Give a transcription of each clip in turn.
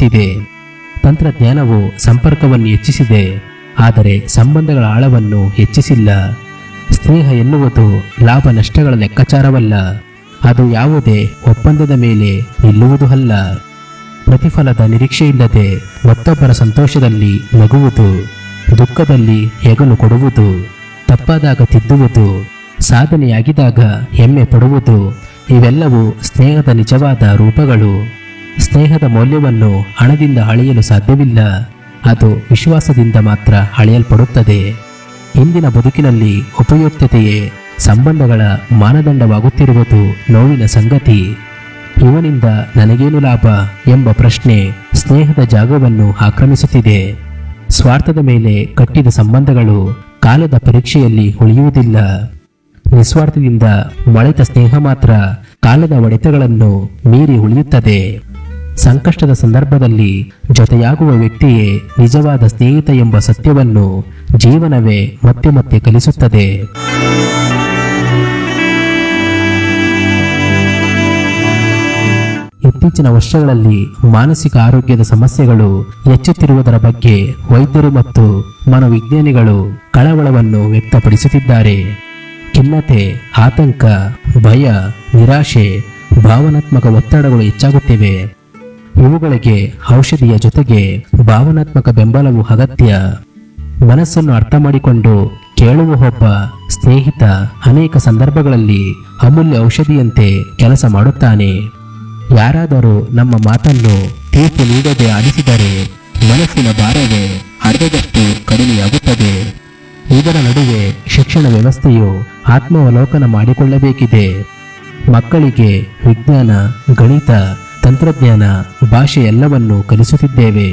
ಬದಲಾಗುತ್ತಿದೆ ತಂತ್ರಜ್ಞಾನವು ಸಂಪರ್ಕವನ್ನು ಹೆಚ್ಚಿಸಿದೆ ಆದರೆ ಸಂಬಂಧಗಳ ಆಳವನ್ನು ಹೆಚ್ಚಿಸಿಲ್ಲ ಸ್ನೇಹ ಎನ್ನುವುದು ಲಾಭ ನಷ್ಟಗಳ ಲೆಕ್ಕಾಚಾರವಲ್ಲ ಅದು ಯಾವುದೇ ಒಪ್ಪಂದದ ಮೇಲೆ ನಿಲ್ಲುವುದು ಅಲ್ಲ ಪ್ರತಿಫಲದ ನಿರೀಕ್ಷೆಯಿಲ್ಲದೆ ಮತ್ತೊಬ್ಬರ ಸಂತೋಷದಲ್ಲಿ ನಗುವುದು ದುಃಖದಲ್ಲಿ ಹೆಗಲು ಕೊಡುವುದು ತಪ್ಪಾದಾಗ ತಿದ್ದುವುದು ಸಾಧನೆಯಾಗಿದಾಗ ಹೆಮ್ಮೆ ಪಡುವುದು ಇವೆಲ್ಲವೂ ಸ್ನೇಹದ ನಿಜವಾದ ರೂಪಗಳು ಸ್ನೇಹದ ಮೌಲ್ಯವನ್ನು ಹಣದಿಂದ ಅಳೆಯಲು ಸಾಧ್ಯವಿಲ್ಲ ಅದು ವಿಶ್ವಾಸದಿಂದ ಮಾತ್ರ ಅಳೆಯಲ್ಪಡುತ್ತದೆ ಇಂದಿನ ಬದುಕಿನಲ್ಲಿ ಉಪಯುಕ್ತತೆಯೇ ಸಂಬಂಧಗಳ ಮಾನದಂಡವಾಗುತ್ತಿರುವುದು ನೋವಿನ ಸಂಗತಿ ಇವನಿಂದ ನನಗೇನು ಲಾಭ ಎಂಬ ಪ್ರಶ್ನೆ ಸ್ನೇಹದ ಜಾಗವನ್ನು ಆಕ್ರಮಿಸುತ್ತಿದೆ ಸ್ವಾರ್ಥದ ಮೇಲೆ ಕಟ್ಟಿದ ಸಂಬಂಧಗಳು ಕಾಲದ ಪರೀಕ್ಷೆಯಲ್ಲಿ ಉಳಿಯುವುದಿಲ್ಲ ನಿಸ್ವಾರ್ಥದಿಂದ ಮಳೆತ ಸ್ನೇಹ ಮಾತ್ರ ಕಾಲದ ಒಡೆತಗಳನ್ನು ಮೀರಿ ಉಳಿಯುತ್ತದೆ ಸಂಕಷ್ಟದ ಸಂದರ್ಭದಲ್ಲಿ ಜೊತೆಯಾಗುವ ವ್ಯಕ್ತಿಯೇ ನಿಜವಾದ ಸ್ನೇಹಿತ ಎಂಬ ಸತ್ಯವನ್ನು ಜೀವನವೇ ಮತ್ತೆ ಮತ್ತೆ ಕಲಿಸುತ್ತದೆ ಇತ್ತೀಚಿನ ವರ್ಷಗಳಲ್ಲಿ ಮಾನಸಿಕ ಆರೋಗ್ಯದ ಸಮಸ್ಯೆಗಳು ಹೆಚ್ಚುತ್ತಿರುವುದರ ಬಗ್ಗೆ ವೈದ್ಯರು ಮತ್ತು ಮನೋವಿಜ್ಞಾನಿಗಳು ಕಳವಳವನ್ನು ವ್ಯಕ್ತಪಡಿಸುತ್ತಿದ್ದಾರೆ ಖಿನ್ನತೆ ಆತಂಕ ಭಯ ನಿರಾಶೆ ಭಾವನಾತ್ಮಕ ಒತ್ತಡಗಳು ಹೆಚ್ಚಾಗುತ್ತಿವೆ ಇವುಗಳಿಗೆ ಔಷಧಿಯ ಜೊತೆಗೆ ಭಾವನಾತ್ಮಕ ಬೆಂಬಲವು ಅಗತ್ಯ ಮನಸ್ಸನ್ನು ಅರ್ಥ ಮಾಡಿಕೊಂಡು ಕೇಳುವ ಒಬ್ಬ ಸ್ನೇಹಿತ ಅನೇಕ ಸಂದರ್ಭಗಳಲ್ಲಿ ಅಮೂಲ್ಯ ಔಷಧಿಯಂತೆ ಕೆಲಸ ಮಾಡುತ್ತಾನೆ ಯಾರಾದರೂ ನಮ್ಮ ಮಾತನ್ನು ತೀರ್ಪು ನೀಡದೆ ಆಲಿಸಿದರೆ ಮನಸ್ಸಿನ ಭಾರವೇ ಅರ್ಧದಷ್ಟು ಕಡಿಮೆಯಾಗುತ್ತದೆ ಇದರ ನಡುವೆ ಶಿಕ್ಷಣ ವ್ಯವಸ್ಥೆಯು ಆತ್ಮಾವಲೋಕನ ಮಾಡಿಕೊಳ್ಳಬೇಕಿದೆ ಮಕ್ಕಳಿಗೆ ವಿಜ್ಞಾನ ಗಣಿತ ತಂತ್ರಜ್ಞಾನ ಭಾಷೆ ಎಲ್ಲವನ್ನು ಕಲಿಸುತ್ತಿದ್ದೇವೆ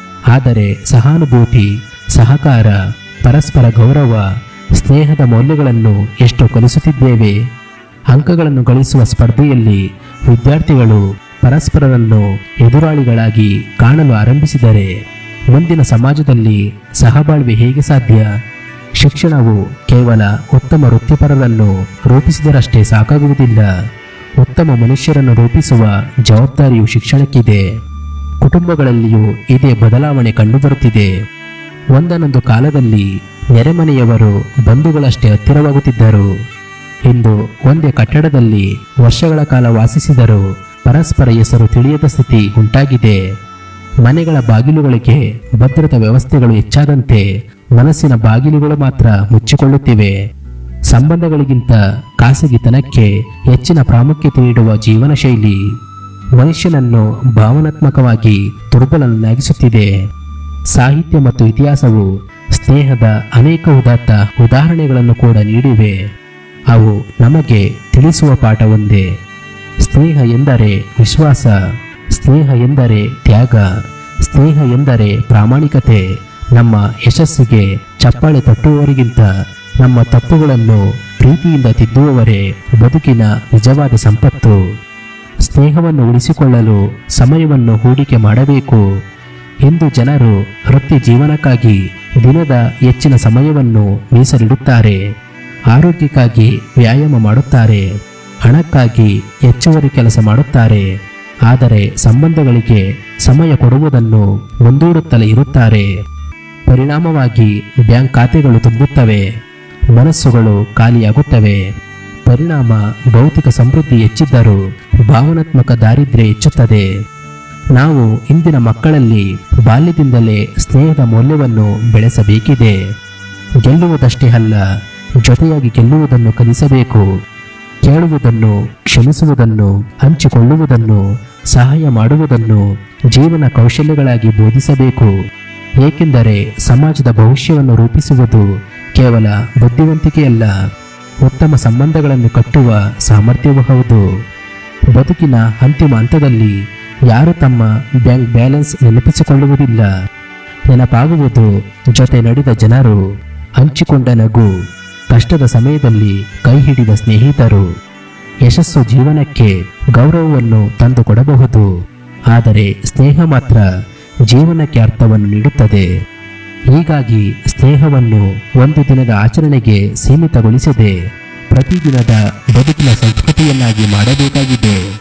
ಆದರೆ ಸಹಾನುಭೂತಿ ಸಹಕಾರ ಪರಸ್ಪರ ಗೌರವ ಸ್ನೇಹದ ಮೌಲ್ಯಗಳನ್ನು ಎಷ್ಟು ಕಲಿಸುತ್ತಿದ್ದೇವೆ ಅಂಕಗಳನ್ನು ಗಳಿಸುವ ಸ್ಪರ್ಧೆಯಲ್ಲಿ ವಿದ್ಯಾರ್ಥಿಗಳು ಪರಸ್ಪರರನ್ನು ಎದುರಾಳಿಗಳಾಗಿ ಕಾಣಲು ಆರಂಭಿಸಿದರೆ ಮುಂದಿನ ಸಮಾಜದಲ್ಲಿ ಸಹಬಾಳ್ವೆ ಹೇಗೆ ಸಾಧ್ಯ ಶಿಕ್ಷಣವು ಕೇವಲ ಉತ್ತಮ ವೃತ್ತಿಪರರನ್ನು ರೂಪಿಸಿದರಷ್ಟೇ ಸಾಕಾಗುವುದಿಲ್ಲ ಉತ್ತಮ ಮನುಷ್ಯರನ್ನು ರೂಪಿಸುವ ಜವಾಬ್ದಾರಿಯು ಶಿಕ್ಷಣಕ್ಕಿದೆ ಕುಟುಂಬಗಳಲ್ಲಿಯೂ ಇದೇ ಬದಲಾವಣೆ ಕಂಡುಬರುತ್ತಿದೆ ಒಂದನೊಂದು ಕಾಲದಲ್ಲಿ ನೆರೆಮನೆಯವರು ಬಂಧುಗಳಷ್ಟೇ ಹತ್ತಿರವಾಗುತ್ತಿದ್ದರು ಇಂದು ಒಂದೇ ಕಟ್ಟಡದಲ್ಲಿ ವರ್ಷಗಳ ಕಾಲ ವಾಸಿಸಿದರೂ ಪರಸ್ಪರ ಹೆಸರು ತಿಳಿಯದ ಸ್ಥಿತಿ ಉಂಟಾಗಿದೆ ಮನೆಗಳ ಬಾಗಿಲುಗಳಿಗೆ ಭದ್ರತಾ ವ್ಯವಸ್ಥೆಗಳು ಹೆಚ್ಚಾದಂತೆ ಮನಸ್ಸಿನ ಬಾಗಿಲುಗಳು ಮಾತ್ರ ಮುಚ್ಚಿಕೊಳ್ಳುತ್ತಿವೆ ಸಂಬಂಧಗಳಿಗಿಂತ ಖಾಸಗಿತನಕ್ಕೆ ಹೆಚ್ಚಿನ ಪ್ರಾಮುಖ್ಯತೆ ನೀಡುವ ಜೀವನ ಶೈಲಿ ಮನುಷ್ಯನನ್ನು ಭಾವನಾತ್ಮಕವಾಗಿ ದುರ್ಬಲನಾಗಿಸುತ್ತಿದೆ ಸಾಹಿತ್ಯ ಮತ್ತು ಇತಿಹಾಸವು ಸ್ನೇಹದ ಅನೇಕ ಉದಾತ್ತ ಉದಾಹರಣೆಗಳನ್ನು ಕೂಡ ನೀಡಿವೆ ಅವು ನಮಗೆ ತಿಳಿಸುವ ಪಾಠ ಒಂದೇ ಸ್ನೇಹ ಎಂದರೆ ವಿಶ್ವಾಸ ಸ್ನೇಹ ಎಂದರೆ ತ್ಯಾಗ ಸ್ನೇಹ ಎಂದರೆ ಪ್ರಾಮಾಣಿಕತೆ ನಮ್ಮ ಯಶಸ್ಸಿಗೆ ಚಪ್ಪಾಳೆ ತಟ್ಟುವವರಿಗಿಂತ ನಮ್ಮ ತಪ್ಪುಗಳನ್ನು ಪ್ರೀತಿಯಿಂದ ತಿದ್ದುವವರೇ ಬದುಕಿನ ನಿಜವಾದ ಸಂಪತ್ತು ಸ್ನೇಹವನ್ನು ಉಳಿಸಿಕೊಳ್ಳಲು ಸಮಯವನ್ನು ಹೂಡಿಕೆ ಮಾಡಬೇಕು ಇಂದು ಜನರು ವೃತ್ತಿ ಜೀವನಕ್ಕಾಗಿ ದಿನದ ಹೆಚ್ಚಿನ ಸಮಯವನ್ನು ಮೀಸಲಿಡುತ್ತಾರೆ ಆರೋಗ್ಯಕ್ಕಾಗಿ ವ್ಯಾಯಾಮ ಮಾಡುತ್ತಾರೆ ಹಣಕ್ಕಾಗಿ ಹೆಚ್ಚುವರಿ ಕೆಲಸ ಮಾಡುತ್ತಾರೆ ಆದರೆ ಸಂಬಂಧಗಳಿಗೆ ಸಮಯ ಕೊಡುವುದನ್ನು ಮುಂದೂಡುತ್ತಲೇ ಇರುತ್ತಾರೆ ಪರಿಣಾಮವಾಗಿ ಬ್ಯಾಂಕ್ ಖಾತೆಗಳು ತುಂಬುತ್ತವೆ ಮನಸ್ಸುಗಳು ಖಾಲಿಯಾಗುತ್ತವೆ ಪರಿಣಾಮ ಭೌತಿಕ ಸಮೃದ್ಧಿ ಹೆಚ್ಚಿದ್ದರೂ ಭಾವನಾತ್ಮಕ ದಾರಿದ್ರ್ಯ ಹೆಚ್ಚುತ್ತದೆ ನಾವು ಇಂದಿನ ಮಕ್ಕಳಲ್ಲಿ ಬಾಲ್ಯದಿಂದಲೇ ಸ್ನೇಹದ ಮೌಲ್ಯವನ್ನು ಬೆಳೆಸಬೇಕಿದೆ ಗೆಲ್ಲುವುದಷ್ಟೇ ಅಲ್ಲ ಜೊತೆಯಾಗಿ ಗೆಲ್ಲುವುದನ್ನು ಕಲಿಸಬೇಕು ಕೇಳುವುದನ್ನು ಕ್ಷಮಿಸುವುದನ್ನು ಹಂಚಿಕೊಳ್ಳುವುದನ್ನು ಸಹಾಯ ಮಾಡುವುದನ್ನು ಜೀವನ ಕೌಶಲ್ಯಗಳಾಗಿ ಬೋಧಿಸಬೇಕು ಏಕೆಂದರೆ ಸಮಾಜದ ಭವಿಷ್ಯವನ್ನು ರೂಪಿಸುವುದು ಕೇವಲ ಬುದ್ಧಿವಂತಿಕೆಯಲ್ಲ ಉತ್ತಮ ಸಂಬಂಧಗಳನ್ನು ಕಟ್ಟುವ ಸಾಮರ್ಥ್ಯವೂ ಹೌದು ಬದುಕಿನ ಅಂತಿಮ ಹಂತದಲ್ಲಿ ಯಾರು ತಮ್ಮ ಬ್ಯಾಂಕ್ ಬ್ಯಾಲೆನ್ಸ್ ನೆನಪಿಸಿಕೊಳ್ಳುವುದಿಲ್ಲ ನೆನಪಾಗುವುದು ಜೊತೆ ನಡೆದ ಜನರು ಹಂಚಿಕೊಂಡ ನಗು ಕಷ್ಟದ ಸಮಯದಲ್ಲಿ ಕೈ ಹಿಡಿದ ಸ್ನೇಹಿತರು ಯಶಸ್ಸು ಜೀವನಕ್ಕೆ ಗೌರವವನ್ನು ತಂದುಕೊಡಬಹುದು ಆದರೆ ಸ್ನೇಹ ಮಾತ್ರ ಜೀವನಕ್ಕೆ ಅರ್ಥವನ್ನು ನೀಡುತ್ತದೆ ಹೀಗಾಗಿ ಸ್ನೇಹವನ್ನು ಒಂದು ದಿನದ ಆಚರಣೆಗೆ ಸೀಮಿತಗೊಳಿಸದೆ ಪ್ರತಿದಿನದ ಬದುಕಿನ ಸಂಸ್ಕೃತಿಯನ್ನಾಗಿ ಮಾಡಬೇಕಾಗಿದೆ